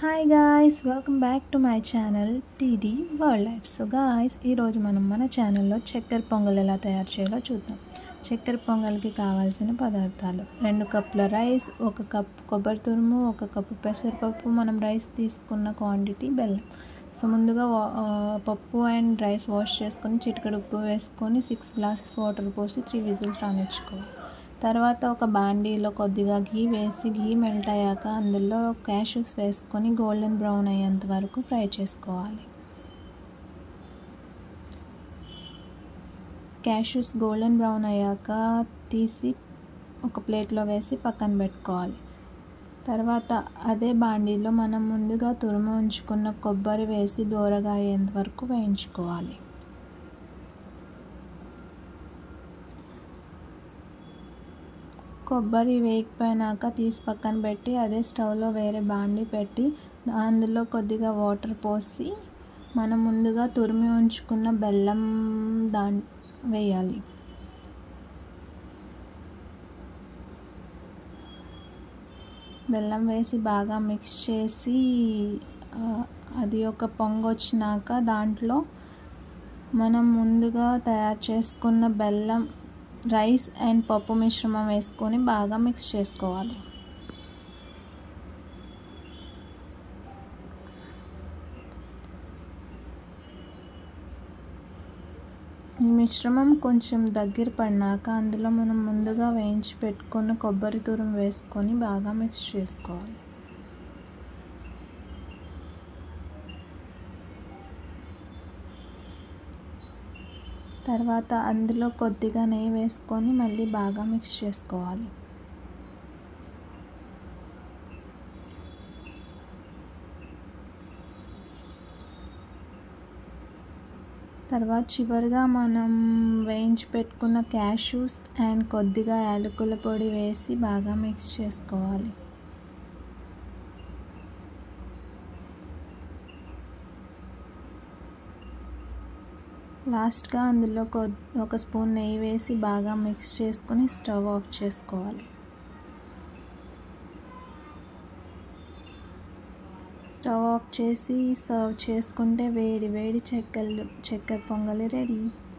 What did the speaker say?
hi guys welcome back to my channel TD world life so guys ఈరోజు మనం మన ఛానల్లో చక్కెర పొంగల్ ఎలా తయారు చేయాలో చూద్దాం చక్కెర పొంగల్కి కావాల్సిన పదార్థాలు రెండు కప్పుల రైస్ ఒక కప్ కొబ్బరి తురుము ఒక కప్పు పెసరపప్పు మనం రైస్ తీసుకున్న క్వాంటిటీ బెల్లం సో ముందుగా వా- ఆ, పప్పు అండ్ రైస్ వాష్ చేసుకొని చిటికెడు ఉప్పు వేసుకొని సిక్స్ గ్లాసెస్ వాటర్ పోసి త్రీ విజిల్స్ రానిచ్చుకోవాలి తర్వాత ఒక బాండీలో కొద్దిగా గీ వేసి గీ మెల్ట్ అయ్యాక అందులో క్యాషెస్ వేసుకొని గోల్డెన్ బ్రౌన్ అయ్యేంత వరకు ఫ్రై చేసుకోవాలి క్యాషెస్ గోల్డెన్ బ్రౌన్ అయ్యాక తీసి ఒక ప్లేట్లో వేసి పక్కన పెట్టుకోవాలి తర్వాత అదే బాండీలో మనం ముందుగా తురుము ఉంచుకున్న కొబ్బరి వేసి దూరగా అయ్యేంత వరకు వేయించుకోవాలి కొబ్బరి వేగిపోయినాక తీసి పక్కన పెట్టి అదే స్టవ్లో వేరే బాండి పెట్టి అందులో కొద్దిగా వాటర్ పోసి మనం ముందుగా తురిమి ఉంచుకున్న బెల్లం దా వేయాలి బెల్లం వేసి బాగా మిక్స్ చేసి ఆ, అది ఒక పొంగు వచ్చినాక దాంట్లో మనం ముందుగా తయారు చేసుకున్న బెల్లం రైస్ అండ్ పప్పు మిశ్రమం వేసుకొని బాగా మిక్స్ చేసుకోవాలి ఈ మిశ్రమం కొంచెం దగ్గర పడినాక అందులో మనం ముందుగా వేయించి పెట్టుకున్న కొబ్బరి తురుము వేసుకొని బాగా మిక్స్ చేసుకోవాలి తర్వాత అందులో కొద్దిగా నెయ్యి వేసుకొని మళ్ళీ బాగా మిక్స్ చేసుకోవాలి తర్వాత చివరిగా మనం వేయించి పెట్టుకున్న క్యాషూస్ అండ్ కొద్దిగా యాలకుల పొడి వేసి బాగా మిక్స్ చేసుకోవాలి లాస్ట్గా అందులో కొద్ ఒక స్పూన్ నెయ్యి వేసి బాగా మిక్స్ చేసుకొని స్టవ్ ఆఫ్ చేసుకోవాలి స్టవ్ ఆఫ్ చేసి సర్వ్ చేసుకుంటే వేడి వేడి చక్కెర చక్కెర పొంగలి రెడీ